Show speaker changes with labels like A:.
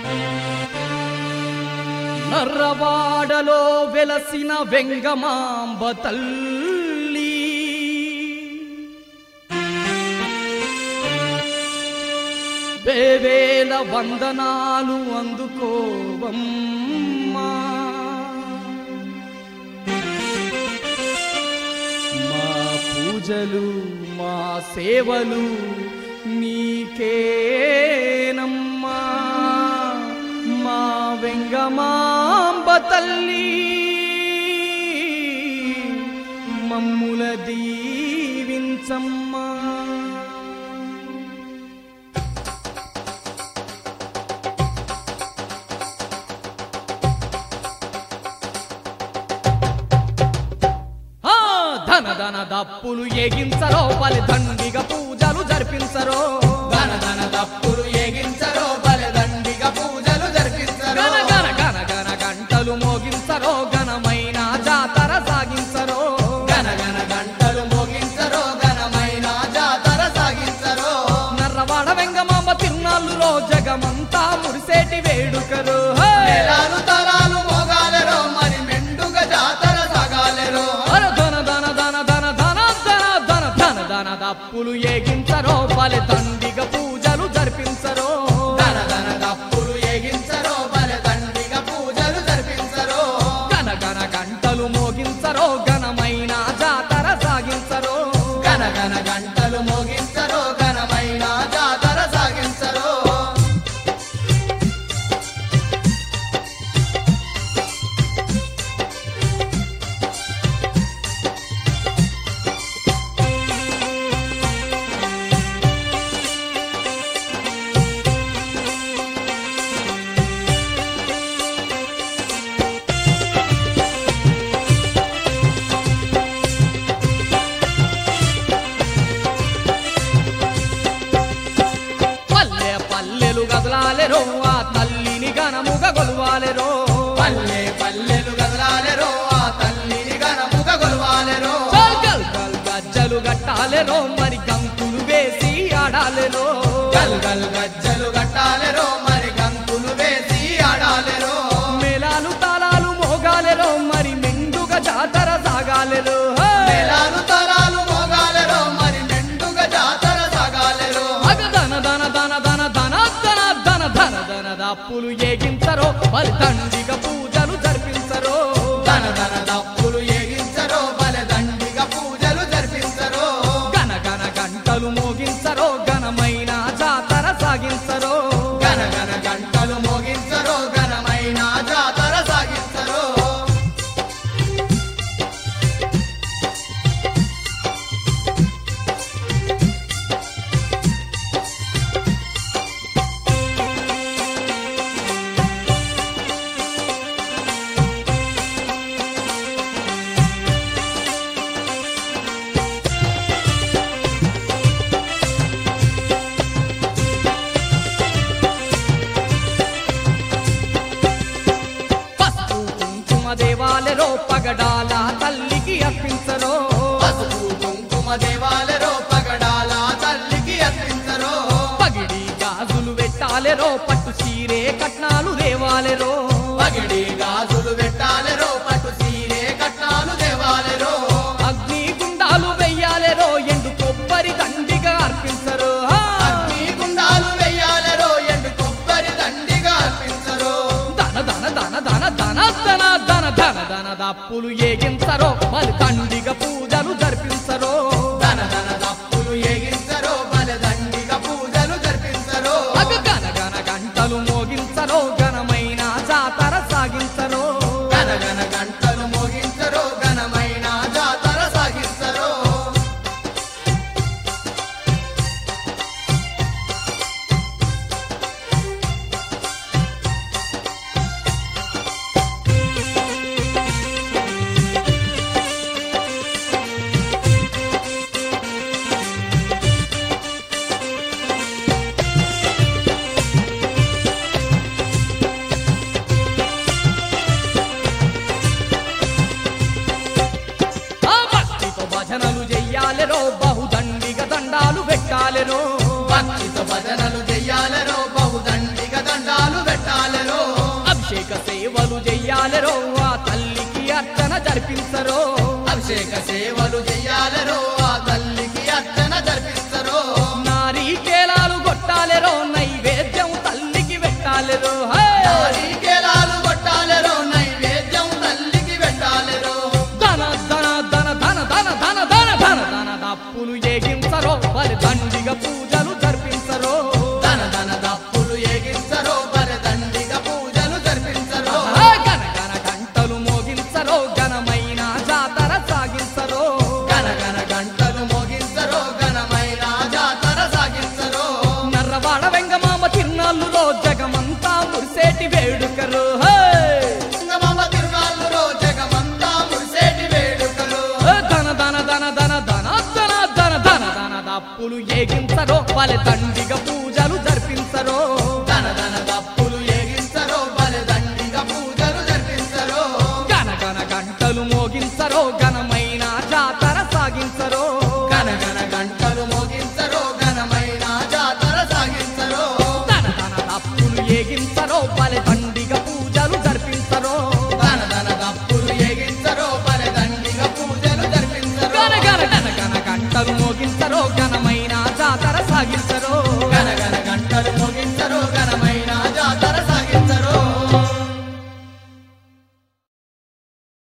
A: నర్రవాడలో వెలసిన వెంగమాంబ తల్లి వేవేల వందనాలు అందుకోవమ్మా మా పూజలు మా సేవలు నీకేనమ్మా మా వెంగమాంబ తల్లి మమ్ముల దీవించమ్మా ఆ, ధన ధన దప్పులు ఏగించరో పలి దండిగ పూజలు జరిపించరో
B: ధన ధన తప్పులు ఏగించరో బలదండిగా పూజలు జరిపించరో
A: గన గన గన గన గంటలు మోగించరో ఘనమైన జాతర సాగించరో
B: గన గన గంటలు మోగించరో ఘనమైన జాతర సాగించరో
A: నర్రవాడ వెంగమాంబ తిరునాళ్ళులో జగమంతా మురిసేటి వేడుకరు హే!
B: నెలాలు తరాలు మోగాలెరో మరి మెండుగా జాతర సాగాలెరో
A: అర ధన ధన ధన ధన ధన ధన ధన ధన ధన దప్పులు ఏగించరో పలి దండిగ పూజలు జరిపించరో
B: ధన ధన తప్పులు ఏగించరో బలదండిగా పూజలు జరిపించరో
A: గన గన గంటలు మోగించరో ఘనమైన జాతర సాగించరో
B: గన గన గంటలు మోగించరో ఘనమైన జాతర సాగించరో
A: పల్లె పల్లెలు గదలాలెరో ఆ తల్లిని ఘనముగ గొలవాలెరో
B: పల్లె పల్లెలు గదలాలెరో ఆ తల్లిని గణముగ గొలవాలెరో
A: గల్ గల్ గల్ గజ్జలు గట్టాలెరో మరి గంతులు వేసి ఆడాలెరో
B: గల్ గల్ గజ్జలు గట్టాలెరో మరి గంతులు వేసి ఆడాలెరో
A: మేళాలు తాళాలు మోగాలెరో మరి మెండుగా జాతర సాగాలెరో హే!
B: నెలాలు తరాలు మోగాలెరో మరి మెండుగా జాతర సాగాలెరో
A: అగ ధన ధన ధన ధన ధన ధన ధన ధన ధన దప్పులు ఏగించరో మరి దండిగ పూజలు జరిపించరో
B: ధన ధన దప్పులు ఏగించరో బలదండిగా పూజలు జరిపించరో
A: గన గన గంటలు మోగించరో ఘనమైన జాతర సాగించరో
B: గన గన గంటలు మోగించరో ఘనమైన జాతర సాగించరో
A: పసుపు కుంకుమ దేవాలెరో పగడాల తల్లికి అర్పించరో
B: పసుపు కుంకుమ దేవాలెరో పగడాల తల్లికి అర్పించరో
A: పగిడి గాజులు పెట్టాలెరో పట్టు చీరే కట్నాలు దేవాలెరో
B: పగిడి గాజులు పెట్టాలెరో పట్టు సీరే కట్నాలు దేవాలెరో
A: అగ్ని గుండాలు వెయ్యాలెరో ఎండు కొబ్బరి దండిగా అర్పించరు హా!
B: అగ్ని గుండాలు వెయ్యాలెరో ఎండు కొబ్బరి దండిగా అర్పించరో
A: ధన ధన ధన ధన ధన ధన ధన ధన ధన దప్పులు ఏగించరో మరి దండిగ పూజలు జరిపించరో
B: ధన ధన దప్పులు ఏగించరో బలదండిగా పూజలు జరిపించరో
A: అగ గన గన గంటలు మోగించరో ఘనమైన జాతర సాగించరో
B: గన గన గంటలు మోగించరో ఘనమైన జాతర సాగిస్తరో
A: జరిపించరో
B: అభిషేక సేవలు చెయ్యాలరో ఆ తల్లికి అర్చన జరిపిస్తరో
A: నారీకేలాలు కొట్టాలెరో నైవేద్యం తల్లికి పెట్టాలెరో హే!
B: నారీకేలాలు కొట్టాలరో నైవేద్యం తల్లికి పెట్టాలరో
A: ధన ధన ధన ధన ధన ధన ధన ధన ధన దప్పులు ఏగించరో బలి దండిగా పూజలు జరిపించరో
B: ధన ధన దప్పులు ఏగిస్తరో పరదండిగా పూజలు జరిపించరో
A: ఆ గన గన గంటలు మోగించరో ఘనమైన జాతర సాగించరో
B: గన గన గంటలు మోగించరో ఘనమైన జాతర సాగించరో
A: నర్రవాడ వెంగమామ తిరునాళ్ళులో జగమంతా మురిసేటి వేడుకరు హే!
B: సింగమామ తిరునాళ్ళులో జగమంతా మురిసేటి వేడుకలు
A: ఏ ధన ధన ధన ధన ధన ధన ధన ధన ధన దప్పులు ఏగించరో వాళ్ళ తండ్రి